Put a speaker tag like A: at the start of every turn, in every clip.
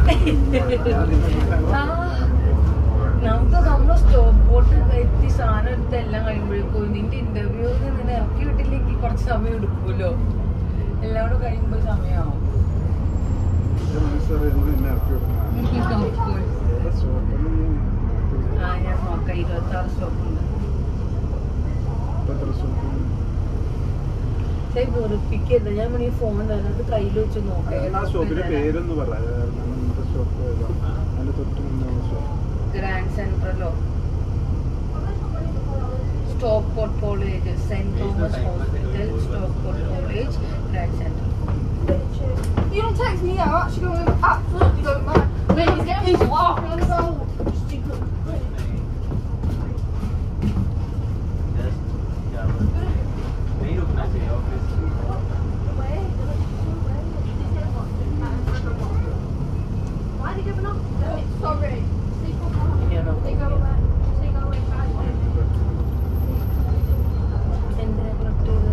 A: ആ, നമുക്ക് നമ്മള് സ്റ്റോപ്പ് ബോട്ട് എത്തി സാധനം എടുത്ത് എല്ലാം കഴിയുമ്പോഴേക്കും നിന്റെ ഇന്റർവ്യൂ നിന്നെ ഇറക്കി വിട്ടില്ലെങ്കിൽ കുറച്ച് സമയം എടുക്കുമല്ലോ എല്ലാം കൂടെ കഴിയുമ്പോൾ സമയമാവും Of course. ആ ഞാൻ നോക്കാം ഇരുപത്തി ആറ് സ്റ്റോപ്പ് ഉണ്ട് ശരി വെറുപ്പിക്കരുത് ഞാൻ ഈ ഫോൺ തന്നത് കയ്യിൽ വെച്ച്
B: ആ ഷോപ്പിന്റെ
A: നോക്കാം
B: പേരൊന്ന് പറയാം നമ്മുടെ ഷോപ്പ് ഏതാ അതിന്റെ തൊട്ട് മുന്നുള്ള ഷോപ്പ്
A: ഗ്രാൻഡ് സെൻട്രലോ Stockport college saint Thomas hospital Stockport college grand central
C: You don't text me, I'm actually going to absolutely go mad. Please get me some off. Stupid. Why are they giving up? Sorry. They go away. They go away. They go away.
A: എന്തിനാ correct ചെയ്തത്?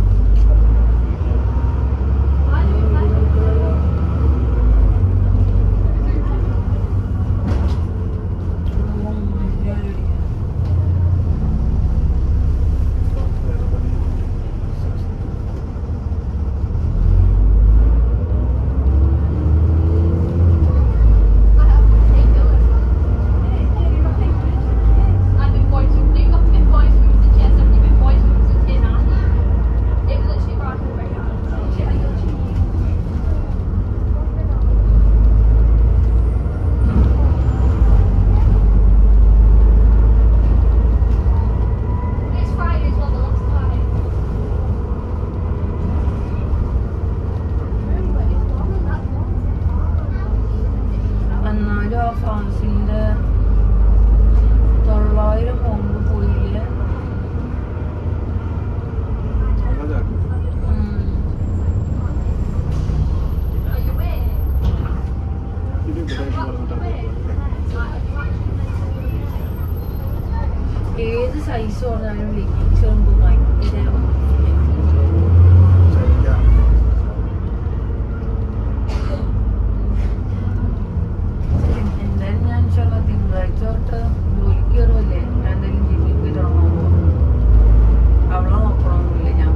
C: Why do you like I have to take those. I've been voice They've got to be voice moves and chairs, have been voice moves and tin on It was literally right right now. It's Friday as well, the last time. Remember, it's longer than that one.
A: എന്നാലും ആ ഫാൻസിന്റെ തൊള്ളായിരം pound പോയില്ലേ ഉം.
C: Are you away?
A: ഏത് size പറഞ്ഞാലും leggings ആകുമ്പോൾ ഭയങ്കര എന്തായാലും ഞാൻ ഇൻഷാല്ലാ തിങ്കളാഴ്ച തൊട്ട് ജോലിക്ക് കയറുമല്ലേ ഞാൻ എന്തായാലും ജിമ്മിൽ പോയി തുടങ്ങാൻ പോകും അവളെ നോക്കണമെന്നില്ല ഞാൻ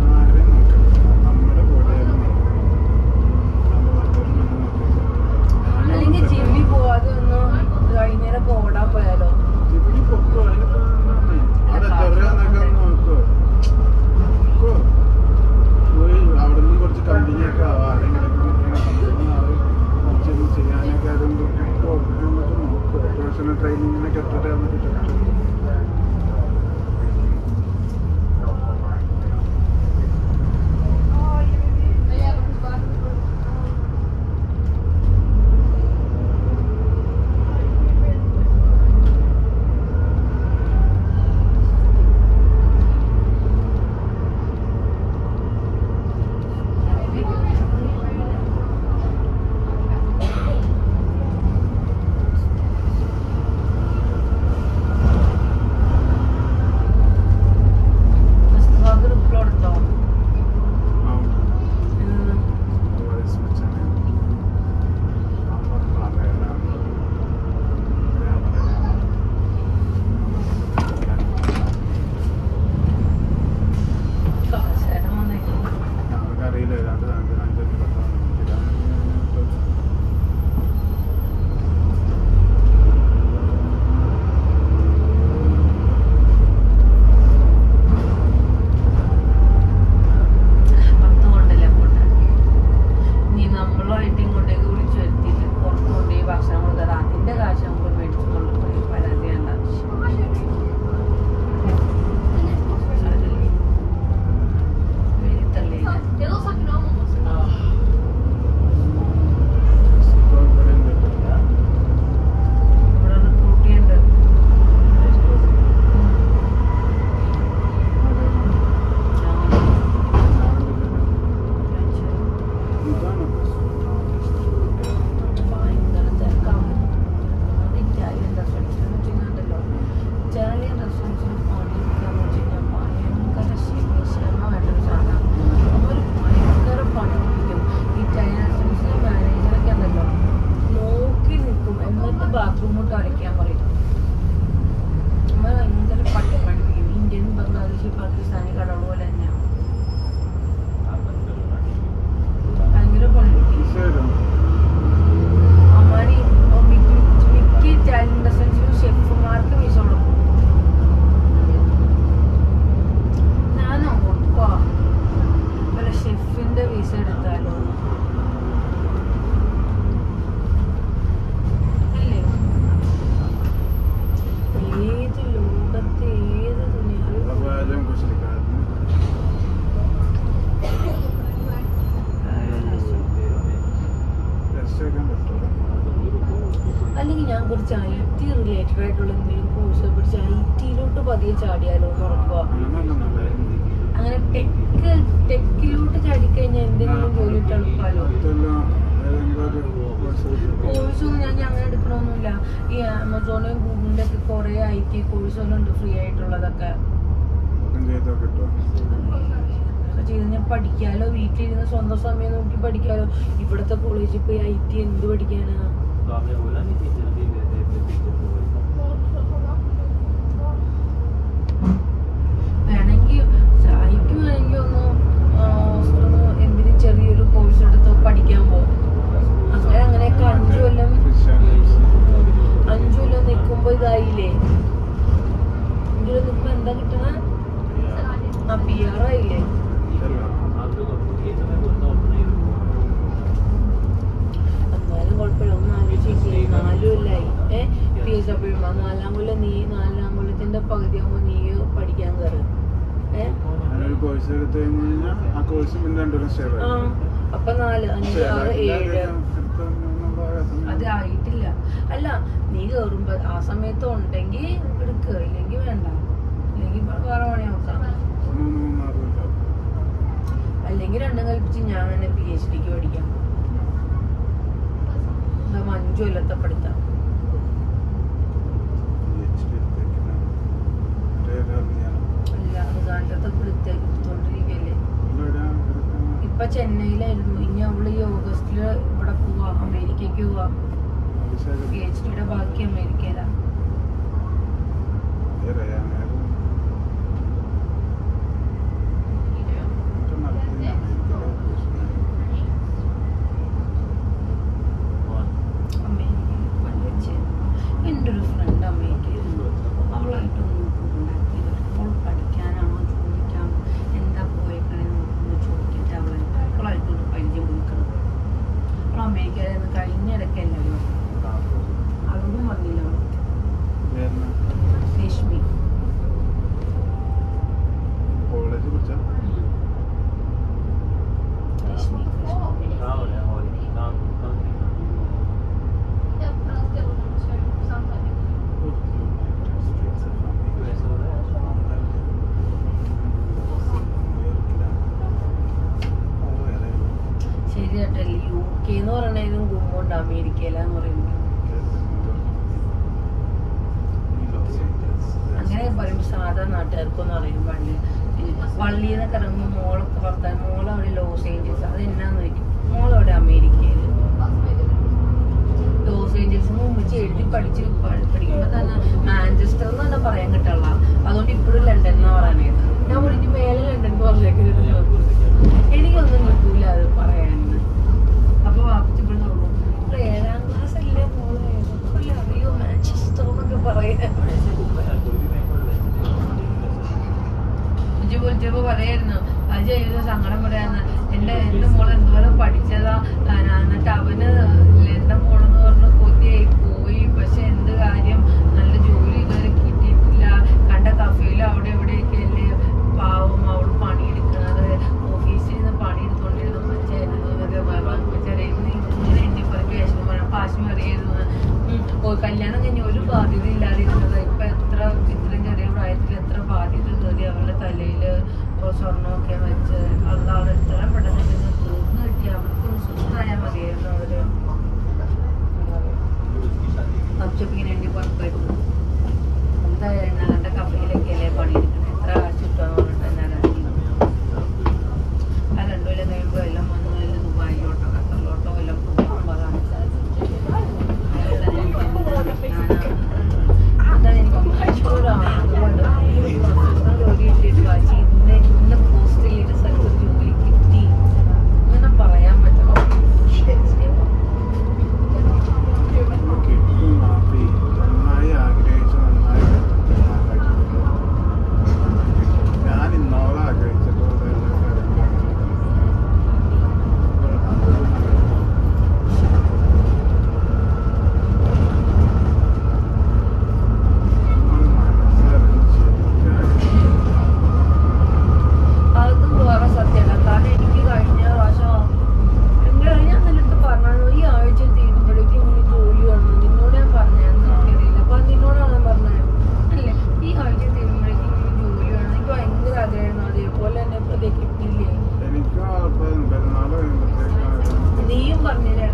A: അല്ലെങ്കിൽ ജിമ്മിൽ പോവാതെ ഒന്ന് വൈകുന്നേരം ഓടാൻ പോയാലോ
B: അവിടെ നിന്ന് കുറച്ച് കമ്പനിയൊക്കെ ആവാം അല്ലെങ്കിൽ ചെയ്യാനൊക്കെ നോക്കുക പ്രൊഫഷണൽ ട്രെയിനിങ്ങിനൊക്കെ എത്ര എന്നിട്ട്
C: Yeah, because back.
A: അല്ലെങ്കിൽ ഞാൻ കുറച്ച് ഐ ടി റിലേറ്റഡ് ആയിട്ടുള്ള എന്തെങ്കിലും കോഴ്സ് പഠിച്ച് ഐ ടിയിലോട്ട് പതിയെ ചാടിയാലോ എന്ന് ഉറക്കുക അങ്ങനെ ടെക്ക് ടെക്കിലോട്ട് ചാടിക്കഴിഞ്ഞാൽ എന്തെങ്കിലും ജോലി ഇട്ട് എളുപ്പമല്ലോ കോഴ്സ് ഒന്നും ഞാൻ ഞാൻ അങ്ങനെ എടുക്കണമൊന്നുമില്ല ഈ ആമസോണും ഗൂഗിളിൻ്റെ ഒക്കെ കുറേ ഐ ടി കോഴ്സുകളുണ്ട് ഫ്രീ ആയിട്ടുള്ളതൊക്കെ അതൊക്കെ ചെയ്ത് ഞാൻ പഠിക്കാലോ വീട്ടിലിരുന്ന് സ്വന്തം സമയം നോക്കി പഠിക്കാലോ ഇവിടുത്തെ കോളേജിൽ പോയി ഐ ടി എന്ത് പഠിക്കാനാ
D: तो आपने बोला नहीं टीचर भी देते थे टीचर को
A: വേണമെങ്കിൽ സഹായിക്കും വേണമെങ്കിൽ ഒന്ന് ആ, ഒന്ന് എന്തിനും ചെറിയൊരു കോഴ്സ് എടുത്ത് പഠിക്കാൻ പോകും അങ്ങനെ അങ്ങനെയൊക്കെ അഞ്ചു കൊല്ലം അഞ്ചു കൊല്ലം നിൽക്കുമ്പോൾ ഇതായില്ലേ അഞ്ചു കൊല്ലം നിൽക്കുമ്പോൾ എന്താ കിട്ടണ ആ പി ആർ ആയില്ലേ
D: आप लोग अपने ये तो मैं बोलता हूँ अपने
A: എന്നാലും കുഴപ്പമില്ല ഒന്ന് ആലോചിക്കേ നാല് കൊല്ലായി ഏ പി എസ് ഡബ്ല്യു നാലാം കൊല്ലം നീ നാലാം കൊല്ലത്തിന്റെ പകുതി ആകുമ്പോൾ നീ പഠിക്കാൻ കയറ് ഏ
B: ഒരു കോഴ്സ് എടുത്തു കഴിഞ്ഞ് കഴിഞ്ഞാൽ ആ കോഴ്സ് പിന്നെ രണ്ടുപേരും സ്റ്റേ
A: ആ അപ്പൊ നാല് അഞ്ച് ആറ് ഏഴ് അത് ആയിട്ടില്ല അല്ല നീ കേറുമ്പോ ആ സമയത്ത് ഉണ്ടെങ്കിൽ എടുക്കുക ഇല്ലെങ്കിൽ വേണ്ട ഇല്ലെങ്കിൽ വേറെ പണി നോക്കാം
B: മൂന്ന് മൂന്നാറ് കൊല്ലം
A: അല്ലെങ്കിൽ രണ്ടും കൽപ്പിച്ച് ഞാൻ തന്നെ പി എച്ച് ഡിക്ക് പഠിക്കാം ഇതാവുമ്പോ അഞ്ചു കൊല്ലത്തെ പഠിത്തം
B: PhD എടുത്തേക്കില്ല. മറ്റേ ഇറങ്ങിയാണ്.
A: അല്ല റിസാൾട്ടൊക്കെ എടുത്ത് എടുത്തോണ്ടിരിക്കല്ലേ
B: ഇവിടെയാ എടുക്കുന്നത്.
A: ഇപ്പൊ ചെന്നൈയിലായിരുന്നു ഇനി അവള് ഈ ഓഗസ്റ്റില് ഇവിടെ പോവാ അമേരിക്കക്ക് പോവാ
B: അഭിഷേക്
A: പി എച്ച് ഡിയുടെ ബാക്കി അമേരിക്കയിലാ
B: വേറെ ആണേലും മറ്റേ നടത്തിയ അമേരിക്കയിലെ കോഴ്സിനാണ്.
A: അമേരിക്കയിൽ പഠിച്ച് എൻ്റെ ഒരു ഫ്രണ്ട് അമേരിക്കയിൽ അവളായിട്ടൊന്ന് കോണ്ടാക്ട് ചെയ്തിട്ട് അവൾ പഠിക്കാനാണോ ചോദിക്കാണോ എന്താ പോയേക്കണേ നോക്കുന്നു ചോദിക്കട്ടെ അവളെ അവളായിട്ടൊന്ന് പരിചയം കൊടുക്കണം അവൾ അമേരിക്കയിൽ നിന്ന് കഴിഞ്ഞിടയ്ക്കല്ലല്ലോ അതുകൊണ്ടും വന്നില്ല അവൾ
B: വേറെ
A: രശ്മി
B: കോളേജ് കുറിച്ചാ
A: രശ്മി
D: कहाँ हो रहा है हॉल कहाँ कहाँ वैसे हो रहा है
A: ശരി കേട്ടോ യു കെ എന്ന് പറയണതിനും ഗുമ്മുണ്ട് അമേരിക്കയിലാന്ന് പറയുന്നത് അങ്ങനെ പറയുമ്പോൾ സാധാ നാട്ടുകാർക്കൊന്നും അറിയാൻ പാടില്ല പള്ളിയിൽ നിന്നൊക്കെ ഇറങ്ങുമ്പോൾ മോളൊക്കെ ഭർത്താൻ മോളവിടെ ലോസ് ഏഞ്ചൽസ് അത് എന്നാന്ന് ചോദിക്കും മോളവിടെ അമേരിക്കയിൽ ലോസ് ഏഞ്ചൽസ് മുമ്പിച്ച് എഴുതി പഠിച്ച് പ- പഠിക്കുമ്പോൾ തന്നെ മാഞ്ചസ്റ്റർ എന്ന് തന്നെ പറയാൻ കിട്ടുള്ള അതുകൊണ്ട് ഇപ്പോഴും ലണ്ടൻ എന്നാ പറയാനായത് ഞാൻ വിളിച്ച് മേലെ ലണ്ടൻ പറഞ്ഞേക്കരുതല്ലോ എനിക്കൊന്നും കിട്ടൂല അത് പറയാൻ അപ്പൊ വാപ്പിച്ച് ഇവിടെ നോക്കും "ഇവിടെ ഏഴാം ക്ലാസ് അല്ലേ മോളെ ഇതൊക്കെ അറിയോ മാഞ്ചസ്റ്റർ എന്നൊക്കെ പറയാൻ ഉജ്ജു വിളിച്ചപ്പോ പറയായിരുന്നു അത് ചെയ്ത സങ്കടം പറയാന്ന് എന്റെ എന്റെ മോൾ എന്തോരം പഠിച്ചതാ ആ, ഞാൻ എന്നിട്ട് അവന് ലണ്ടൻ പോണെന്ന് പറഞ്ഞ് കൊതിയായി പോയി പക്ഷെ എന്ത് കാര്യം നല്ല ജോലി ഇതുവരെ കിട്ടിയിട്ടില്ല കണ്ട കഫേലും അവിടെ ഇവിടെയൊക്കെ അല്ലേ പാവം അവള് പണിയെടുക്കുന്നത് ഓഫീസിൽ നിന്ന് പണിയെടുത്തോണ്ടിരുന്നു മറ്റേ എന്നൊക്കെ ചെറിയ ഇങ്ങനെ എന്നെ പറയും വിഷമം പറയാം പാശ്മി അറിയായിരുന്നു ഓ കല്യാണം കഴിഞ്ഞ് ഒരു ബാധ്യത ഇല്ലാതിരുന്നത് ഇപ്പൊ എത്ര ഇത്രയും ചെറിയ പ്രായത്തിൽ എത്ര ബാധ്യത കയറി അവളുടെ തലയില് ഓ സ്വർണ്ണമൊക്കെ വെച്ച് അത് അവൾ എത്ര പെട്ടെന്ന് ഇതിന് തീർന്നു കിട്ടി അവർക്കൊന്ന് സ്വസ്ഥായാൽ മതിയായിരുന്നു അവര് അച്ചപ്പിങ്ങനെ എണ്ണി പുറപ്പെടുന്നു എന്തായാലും ഞങ്ങളുടെ കമ്പനിയിലൊക്കെ അല്ലേ പണിയെടുക്കണേ എത്ര കാശ് കിട്ടുമെന്ന് പറഞ്ഞിട്ട് എന്നെ ഇറങ്ങി ആ രണ്ടു കൊല്ലം കഴിയുമ്പോൾ എല്ലാം വന്നു എല്ലാം ദുബായിലോട്ടോ ഖത്തറിലോട്ടോ എല്ലാം പോകുമ്പോൾ അതാണ് അതാണ് എനിക്ക് മൈസൂരാണ് അതുകൊണ്ട് പ്രൊഫഷണൽ ജോലി കിട്ടിയിട്ട് വാശി ഇന്ന് ഇന്ന് പോസ്റ്റ് ചെയ്ത സ്ഥലത്ത് ഒരു ജോലി കിട്ടി അങ്ങനെ പറയാൻ പറ്റണം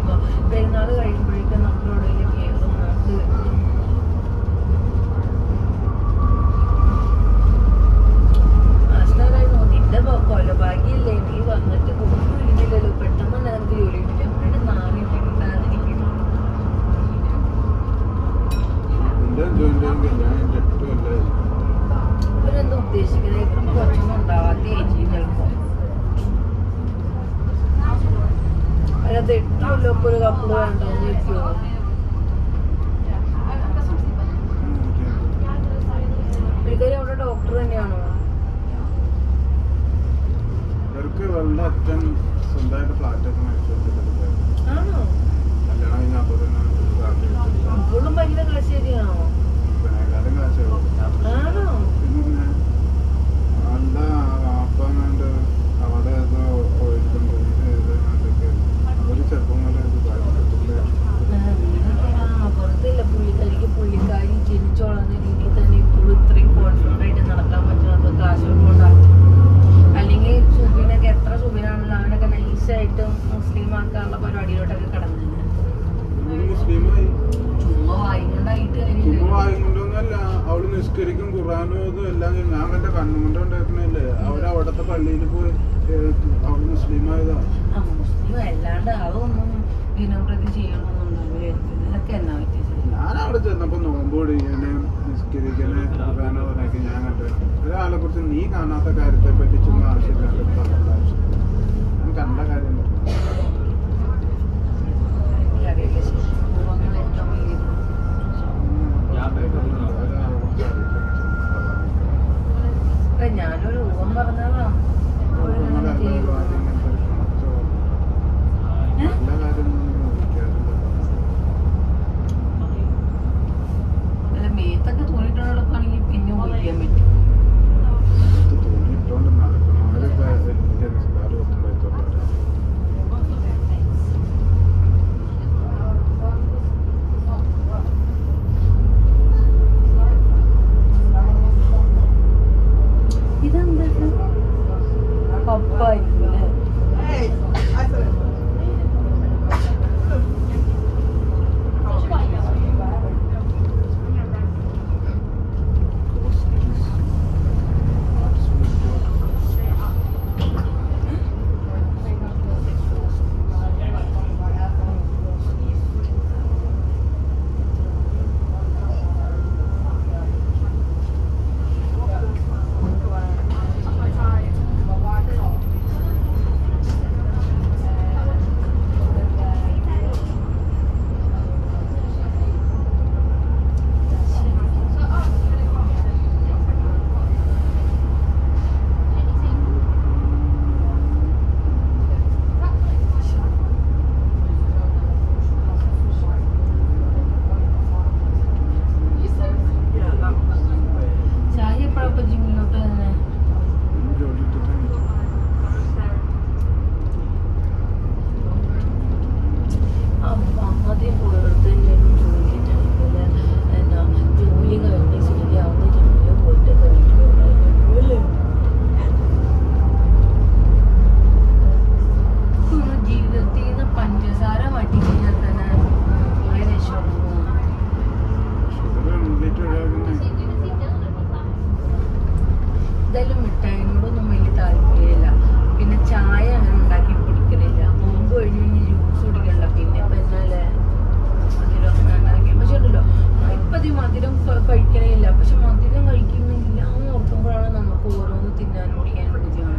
A: ഇപ്പൊ പെരുന്നാൾ കഴിയുമ്പോഴേക്കും നമ്മളോടെങ്കിലും കയറും നമുക്ക് ആശ്രയമായിരുന്നു നിന്റെ കൊലഭാഗ്യല്ലേ നീ വന്നിട്ട് ഒന്നും ഇല്ലല്ലോ പെട്ടെന്ന് തന്നെ നമുക്ക് ജോലി കിട്ടില്ല അവരുടെ നാറിയിട്ടിരിക്കുന്നു
B: എന്റെ ജോലിയും കല്യാണം എട്ട് കൊല്ലായി
A: ഇവരെന്താ ഉദ്ദേശിക്കുന്നത് ഇപ്പം കുറച്ചൊന്നും ഉണ്ടാവാത്ത ഏജ് ചിലപ്പോ അതിനകത്ത് എട്ട് കൊല്ലമൊക്കെ ഒരു കപ്പിള് വേണ്ടെന്ന് വെക്കുമോ പുള്ളിക്കാരി അവിടെ ഡോക്ടർ തന്നെയാണോ
B: ഇവർക്ക് ഇവളുടെ അച്ഛൻ സ്വന്തമായിട്ട് ഫ്ലാറ്റൊക്കെ മേടിച്ചോണ്ടിരുന്നത്
A: ആണോ
B: കല്യാണം കഴിഞ്ഞ അപ്പൊ തന്നെ ഫ്ലാറ്റ് എടുത്തിട്ട്
A: ഇപ്പോഴും ഭയങ്കര കളശ്ശേരിയാണോ
B: പിന്നെക്കാലം കാശാവും
A: ആണോ
B: പിന്നെ ആളുടെ ആപ്പാങ്ങാണ്ട് അവിടെ ഏതോ പോയിട്ടും പോയിട്ട് ഒരു ചെറുപ്പം മുതലേ ഇത് കാര്യത്തില്
A: ആ, പുറത്തില്ല പുള്ളിക്കാരിക്ക് പുള്ളിക്കാരി ജനിച്ചു വളർന്ന രീതിയിൽ തന്നെ ഇപ്പോഴും ഇത്രയും കോൺഫിഡൻ്റ് ആയിട്ട് നടക്കാൻ പറ്റുന്നത് കാശ് കൊണ്ടാണ് അല്ലെങ്കിൽ സുബിനൊക്കെ എത്ര സുബിനാണല്ലോ അവനൊക്കെ നൈസായിട്ട് മുസ്ലിം ആക്കാനുള്ള പരിപാടിയിലോട്ടൊക്കെ കടന്നു
B: ഒരു മുസ്ലിമായി
A: ചുമ്മാ വായിക്കൊണ്ടായിട്ട്
B: ചുമ്മാ വായും കൊണ്ടൊന്നുമല്ല അവള് നിസ്കരിക്കും ഖുറാനും ഇതും എല്ലാം ചെയ്യും. ഞാൻ എന്റെ കണ്ണുകൊണ്ട് ഉണ്ടാക്കണില്ലേ അവരവിടത്തെ പള്ളിയിൽ പോയി ഏഹ്, അവള് മുസ്ലിമായതാ
A: മുസ്ലിം അല്ലാണ്ട് അതൊന്നും ദിനംപ്രതി ചെയ്യണമെന്നുണ്ടാവില്ല ഇതൊക്കെ എന്നാ പറ്റിയത്
B: ഞാൻ അവിടെ ചെന്നപ്പോ നോമ്പ് പിടിക്കാന് നിസ്കരിക്കാന് ഖുറാനോ പറഞ്ഞൊക്കെ ഞാൻ കണ്ടു ഒരാളെ കുറിച്ച് നീ കാണാത്ത കാര്യത്തെ പറ്റി ചുമ്മാ ആവശ്യമില്ലാണ്ട് പറയേണ്ട ആവശ്യമില്ല ഞാൻ കണ്ട കാര്യം പറഞ്ഞു.
A: അറിയില്ല ശരി പൂവങ്ങൾ ഏറ്റവും വലിയ
B: ഒരാളെ കുറിച്ച് അറിയില്ലെങ്കിൽ ചുമ്മാ പറയാം.
A: അല്ല, ഞാനൊരു ഊഹം പറഞ്ഞതാ
B: നല്ല കാര്യം
A: അല്ല മേത്തൊക്കെ തോന്നിട്ടുള്ള നടക്കുകയാണെങ്കിൽ പിന്നെ ഊഹിക്കാൻ പറ്റും
B: തോന്നിയിട്ടോണ്ട് നടക്കണവരൊക്കെ വലിയ നിസ്കാരം ഒത്തും വെച്ചോട്ടെ
A: ഇതെന്താ പപ്പായിരിക്കും അല്ലേ ഷാഹി എപ്പോഴാ ജിമ്മിലോട്ട് തന്നെ
B: ജോലി ഇട്ടിട്ട്
A: ആദ്യം പോയടുത്ത് എല്ലാവരും ചോദിച്ചിട്ടുണ്ടെങ്കിൽ എന്താ ജോലി കഴിഞ്ഞ് ശരിയാവുന്ന ജിമ്മിൽ പോയിട്ട് കഴിക്കുമല്ലേ ജീവിതത്തിൽ നിന്ന് പഞ്ചസാര മാറ്റി കഴിഞ്ഞാൽ തന്നെ കുറേ രക്ഷപ്പെടുന്നു
B: ഷുഗർ കംപ്ലീറ്റ് ഒഴിവാക്കുന്ന
A: എന്തായാലും മിഠായിനോടൊന്നും വലിയ താല്പര്യമില്ല പിന്നെ ചായ അങ്ങനെ ഉണ്ടാക്കി കുടിക്കലില്ല മുമ്പ് കഴിഞ്ഞ് കഴിഞ്ഞ് ജ്യൂസ് കുടിക്കണില്ല പിന്നെ ഇപ്പം എന്നാലേ മധുരം അങ്ങനെ ഉണ്ടാക്കി പക്ഷെ ഉണ്ടല്ലോ ഇപ്പം അധികം മധുരം ക- കഴിക്കണില്ല പക്ഷെ മധുരം കഴിക്കുന്നില്ല എന്ന് ഓർക്കുമ്പോഴാണ് നമുക്ക് ഓരോന്ന് തിന്നാനും കുടിക്കാനും പറ്റുകയാണ്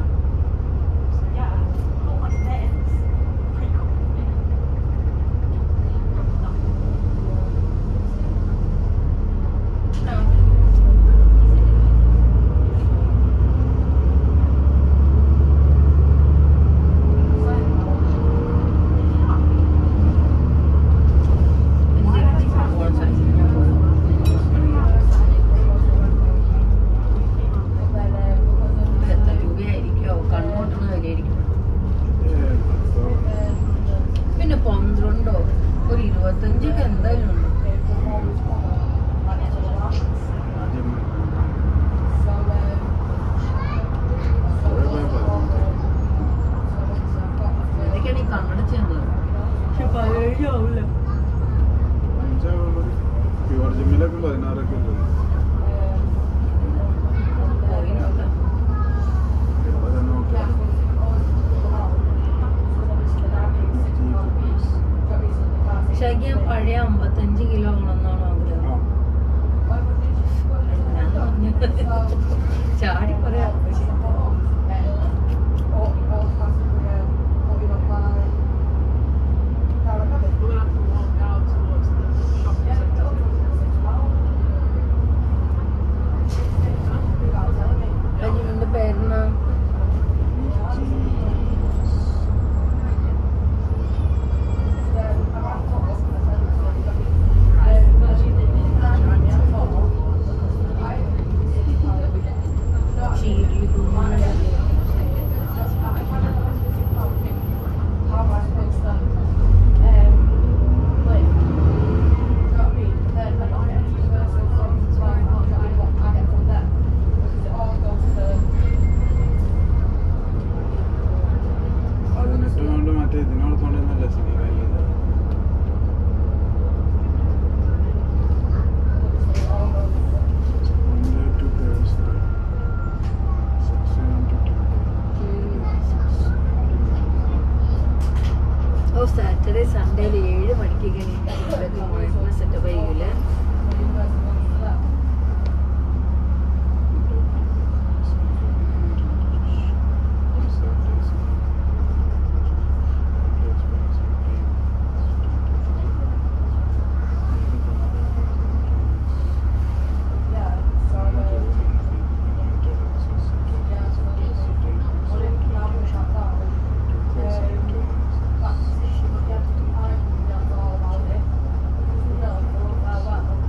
A: എത്ര രൂപയായിരിക്കോ കണ്ണോട്ടുന്ന വിലയായിരിക്കും പിന്നെ പന്ത്രണ്ടോ ഒരു ഇരുപത്തഞ്ചൊക്കെ എന്തായാലും ഉണ്ട് ഇതൊക്കെയാണ് ഈ കണ്ണട ചെയ്യുന്നത് പക്ഷെ പതിനേഴ് ഏഴാവില്ല
B: അഞ്ചാവുള്ളൂ പ്യുവർ ജിമ്മിലൊക്കെ പതിനാറൊക്കെ ഉള്ളൂ
A: പോയി നോക്കാം
B: ഇപ്പൊ തന്നെ നോക്കാം
A: ശരിക്കും ഞാൻ പഴയ അമ്പത്തഞ്ച് കിലോ ആണെന്നാണ് ആഗ്രഹം ഞാൻ പറഞ്ഞു ചാടി പറയാം പക്ഷെ അനിയന്റെ പേരെന്നാ ചീരി
B: പതിനെട്ട് കൊണ്ട് മറ്റേ ഇതിനോട് കൊണ്ടുവന്നല്ലേ cinema Monday to Thursday. Six AM to ten.
A: ഓ സാറ്റർഡേ സൺഡേയിൽ ഏഴ് മണിക്ക് ഇങ്ങനെ സെറ്റപ്പ് ചെയ്യൂലേ
B: Thank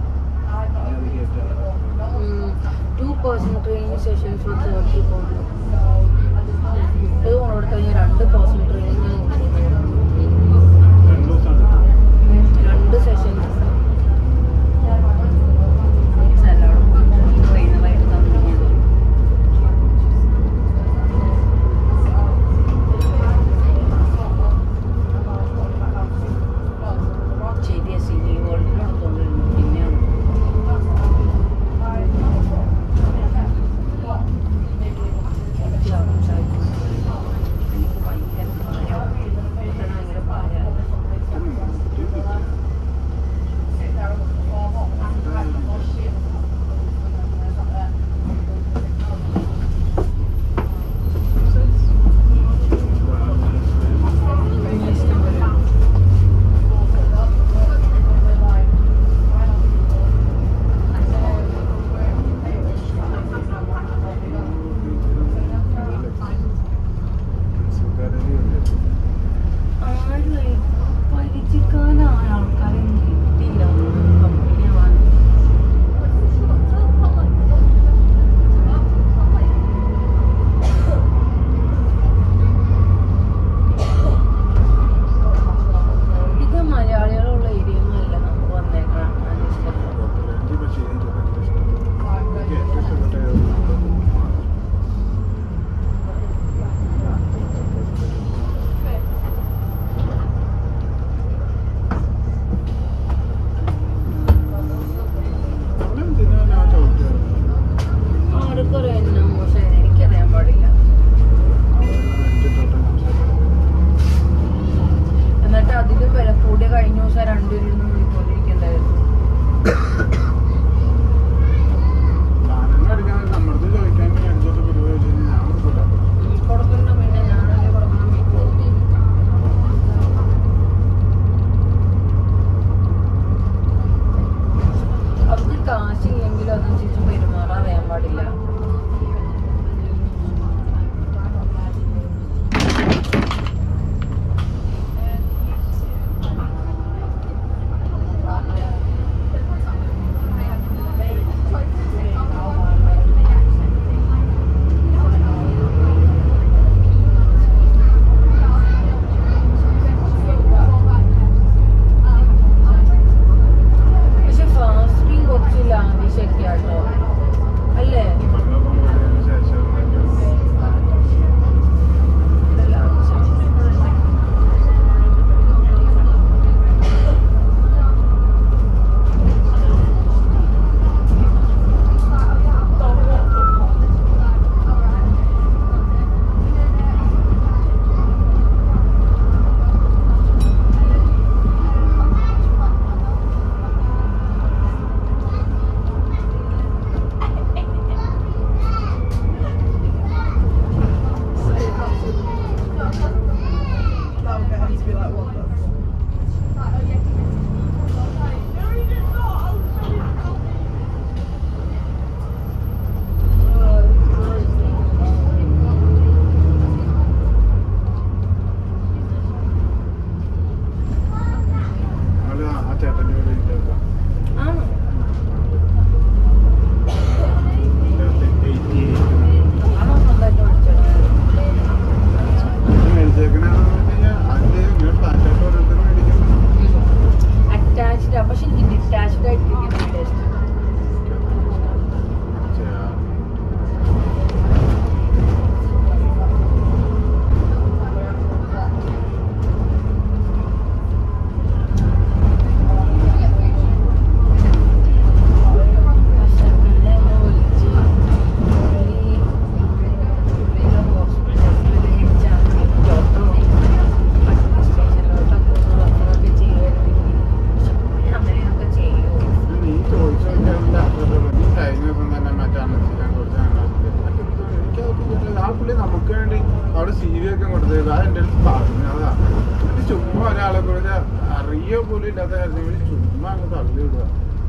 B: ആ ചേട്ടൻ്റെ വീട് ഇട്ടേക്കാം
A: ആണോ
B: എയ്റ്റി
A: ആണോ സ്വന്തമായിട്ട് പഠിച്ചത്
B: മേടിച്ചേക്കണെന്ന് പറഞ്ഞു കഴിഞ്ഞാൽ അതിന്റെ ഇങ്ങനെ ഫ്ലാറ്റായിട്ട് ഓരോരുത്തർ മേടിക്കും
A: അറ്റാച്ച്ഡ് പക്ഷെ എനിക്ക് ഡിറ്റാച്ച്ഡ് ആയിട്ടിരിക്കുന്ന ടേസ്റ്റ് അങ്ങനെയൊക്കെ ചെയ്യും
B: നീ ചോദിച്ചു നോക്കിയാൽ അത്ര നീ കഴിഞ്ഞ ദിവസം തന്നെ മറ്റേ അണ്ണച്ചിനെ കുറിച്ച് എനിക്കത് ആ പുള്ളി നമുക്ക് വേണ്ടി അവിടെ സി വി ഒക്കെ കൊടുത്തത് ആ എൻ്റെ അടുത്ത് പറഞ്ഞു അതാ ഇത് ചുമ്മാ ഒരാളെ കുറിച്ച് അറിയോ പോലും ഇല്ലാത്ത കാര്യങ്ങൾ ചുമ്മാ അങ്ങ് തള്ളി വിടുക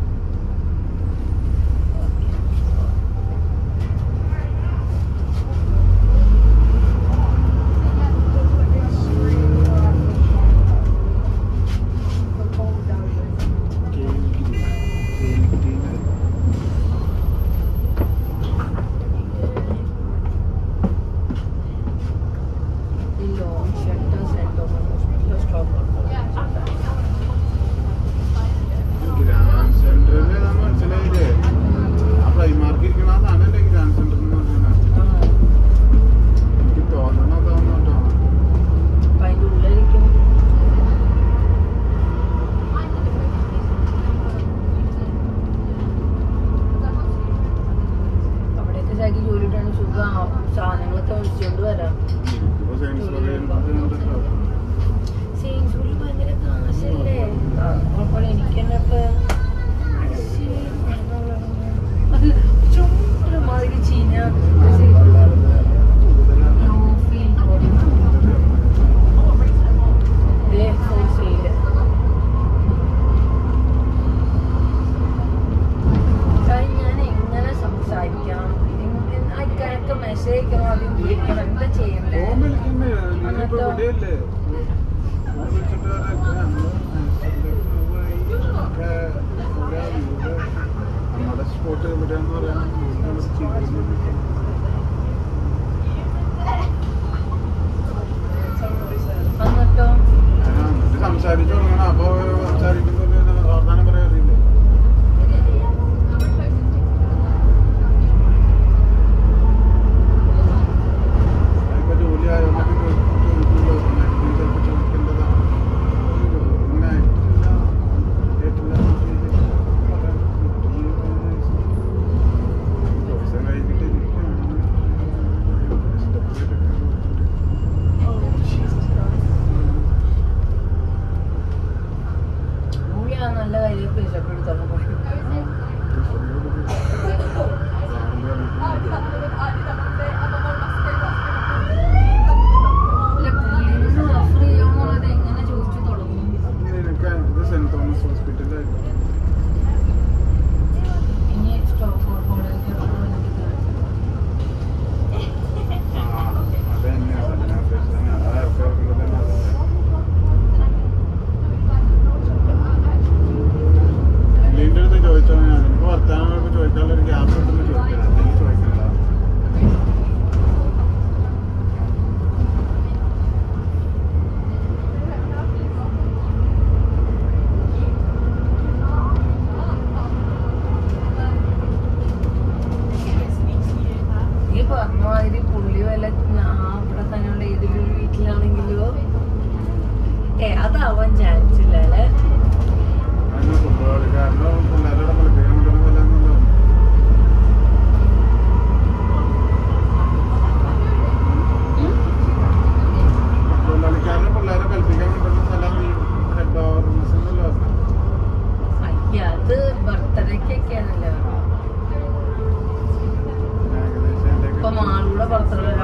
A: ഈ long shutter centre stop
B: grand സെന്ററിൽ മനസ്സിലായില്ലേ ആ ഫ്ലൈമാർക്ക് ഇരിക്കണ അതാണല്ലേ ഗ്രാൻഡ് സെന്റർ എന്ന് പറഞ്ഞാൽ എനിക്ക് തോന്നണം തോന്നട്ടോ
A: അപ്പം അതിൻ്റെ ഉള്ളിലിരിക്കും അവിടെയൊക്കെ ശരിക്കും ജോലിയിട്ടാണ് സുഖം സാധനങ്ങളൊക്കെ വിളിച്ചുകൊണ്ട് വരാം
B: ഇപ്പൊ സയൻസ് പറയുന്നുണ്ടല്ലോ
A: സെയിൻസുകളിൽ ഭയങ്കര കാശല്ലേ അപ്പോൾ എനിക്ക് തന്നെ ഇപ്പൊ ചുമ്മാ മാതിരി ചീഞ്ഞ ഞാൻ എങ്ങനെ സംസാരിക്കണം അയക്കാനൊക്കെ മെസ്സേജ് അയക്കണം ആദ്യം വിളിക്കണം എന്താ ചെയ്യണ്ടേ
B: ഫോൺ വിളിക്കണ്ടേ നീയിപ്പോ ഇവിടെയല്ലേ ഫോൺ വിളിച്ചിട്ട് നമ്മുടെ സ്പോട്ട് എവിടെയാന്ന് പറയാൻ
A: എന്നിട്ടോ
B: എന്നിട്ട് സംസാരിച്ചു തുടങ്ങണം അപ്പൊ സംസാരിക്കുമ്പോ പിന്നെ വർത്താനം പറയാറില്ലേ ഇപ്പൊ ജോലി ആയതുകൊണ്ട് ചോദിക്കുമല്ലോ ചിലപ്പോൾ ചോദിക്കേണ്ടതാണ് അങ്ങനെ ആയിട്ടില്ല കേട്ടില്ല ദിവസം കഴിഞ്ഞിട്ട്
A: മൂവിയാണ് നല്ല കാര്യമൊക്കെ ഇഷ്ടപ്പെടുത്തോളം അല്ല പുള്ളിന്ന് ഓഫർ ചെയ്യാന്നുള്ളത് എങ്ങനെ ചോദിച്ചു തുടങ്ങും
B: നിനക്ക് ഇത് സെന്റ് തോമസ് ഹോസ്പിറ്റലായിരുന്നു
A: ഇനി സ്റ്റോപ്പ് കോളേജ്
B: ആ അത് തന്നെയാണ് അതിനകത്ത് അതാർക്കും തന്നെ പുള്ളീൻ്റെ അടുത്ത് ചോദിച്ചോ ഞാൻ എനിക്ക് വർത്താനം ചോദിക്കാനുള്ള ഒരു ഗ്യാപ്പ് കിട്ടുമ്പോൾ ചോദിക്കാം അല്ലെങ്കിൽ ചോദിക്കണ്ട
A: ഈ പറഞ്ഞ മാതിരി പുള്ളി വല്ല ആ അവിടെ തന്നെയുള്ള ഏതെങ്കിലും ഒരു വീട്ടിലാണെങ്കിലോ ഏ അതാവാൻ ചാൻസ് ഇല്ല അല്ലേ
B: അതിന് ഫുട്ബോൾ കളിക്കാരനോ പിള്ളേരുടെ കളിപ്പിക്കാൻ കൊണ്ടുവന്ന പോലെ ഒന്നുമല്ലോ. ഫുട്ബോൾ കളിക്കാരനെ പിള്ളേരെ കളിപ്പിക്കാൻ കൊണ്ടുവന്ന സ്ഥലം ഈ ഹെഡ് ഓർമ്മസ് എന്നല്ലോ
A: അയ്യ അത് ബർത്ത്ഡേക്കൊക്കെയാണല്ലോ
B: ഏകദേശം എൻ്റെ
A: ഇപ്പൊ മാളുടെ ബർത്ത്ഡേ